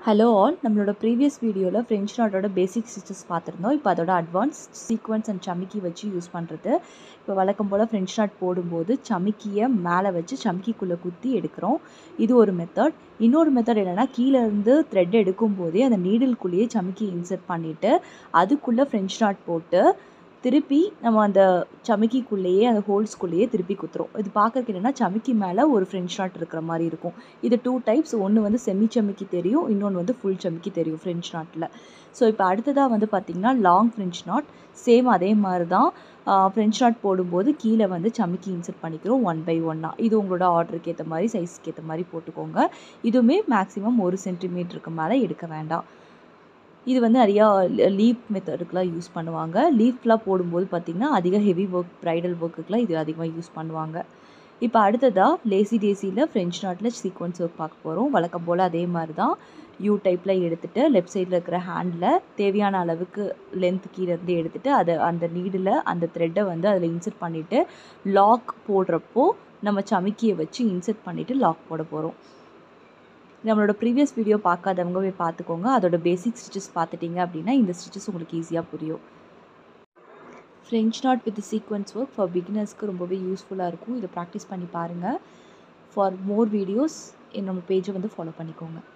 hello all நம்மளோட previous வீடியோவில் French நாட்டோட பேசிக் ஸ்டிச்சஸ் பார்த்துருந்தோம் இப்போ அதோட அட்வான்ஸ் சீக்வன்ஸ் அண்ட் சமிக்கி வச்சு யூஸ் பண்ணுறது இப்போ வழக்கம் போல் ஃப்ரெஞ்ச் நாட் போடும்போது சமிக்கியை மேலே வச்சு சமிக்கிக்குள்ளே குத்தி எடுக்கிறோம் இது ஒரு மெத்தட் இன்னொரு மெத்தட் என்னென்னா கீழே இருந்து த்ரெட் எடுக்கும் போதே அந்த நீடில்குள்ளேயே சமிக்கி இன்சர்ட் பண்ணிவிட்டு அதுக்குள்ளே ஃப்ரெஞ்ச் நாட் போட்டு திருப்பி நம்ம அந்த சமிக்கிக்குள்ளேயே அந்த ஹோல்ஸ்குள்ளேயே திருப்பி குத்துறோம் இது பார்க்கறதுக்கு என்னென்னா சமிக்கி மேலே ஒரு ஃப்ரெஞ்ச் நாட் இருக்கிற மாதிரி இருக்கும் இது டூ டைப்ஸ் ஒன்று வந்து செமி சமிக்கி தெரியும் இன்னொன்று வந்து ஃபுல் சமிக்கி தெரியும் ஃப்ரெஞ்ச் நாட்டில் ஸோ இப்போ அடுத்ததாக வந்து பார்த்திங்கன்னா லாங் ஃப்ரெஞ்ச் நாட் சேம் அதே மாதிரி தான் ஃப்ரெஞ்ச் நாட் போடும்போது கீழே வந்து சமிக்கி இன்சர்ட் பண்ணிக்கிறோம் ஒன் பை ஒன்னாக இது உங்களோட ஆர்டருக்கு ஏற்ற மாதிரி சைஸ்க்கு ஏற்ற மாதிரி போட்டுக்கோங்க இதுவுமே மேக்ஸிமம் ஒரு சென்டிமீட்டருக்கு மேலே எடுக்க வேண்டாம் இது வந்து நிறையா லீப் மெத்தடுக்கெலாம் யூஸ் பண்ணுவாங்க லீஃப்லாம் போடும்போது பார்த்திங்கன்னா அதிக ஹெவி ஒர்க் ப்ரைடல் ஒர்க்குக்கெலாம் இது அதிகமாக யூஸ் பண்ணுவாங்க இப்போ அடுத்ததாக லேசி டேசியில் ஃப்ரெஞ்ச் நாட்டில் சீக்வன்ஸ் ஒர்க் பார்க்க போகிறோம் வழக்கம் போல் அதே மாதிரி தான் யூ டைப்பில் எடுத்துகிட்டு லெஃப்ட் சைடில் இருக்கிற ஹேண்டில் தேவையான அளவுக்கு லென்த் கீழேருந்து எடுத்துகிட்டு அதை அந்த நீடில் அந்த த்ரெட்டை வந்து அதில் இன்சர்ட் பண்ணிவிட்டு லாக் போடுறப்போ நம்ம சமிக்கியை வச்சு இன்சர்ட் பண்ணிவிட்டு லாக் போட போகிறோம் நம்மளோட ப்ரீவியஸ் வீடியோ பார்க்காதவங்க போய் பார்த்துக்கோங்க அதோட பேசிக் ஸ்டிச்சஸ் பார்த்துட்டிங்க அப்படின்னா இந்த ஸ்டிச்சஸ் உங்களுக்கு ஈஸியாக புரியும் French knot with sequence work for பிகினர்ஸ்க்கு ரொம்பவே யூஸ்ஃபுல்லாக இருக்கும் இதை ப்ராக்டிஸ் பண்ணி பாருங்கள் ஃபார் மோர் வீடியோஸ் நம்ம பேஜை வந்து ஃபாலோ பண்ணிக்கோங்க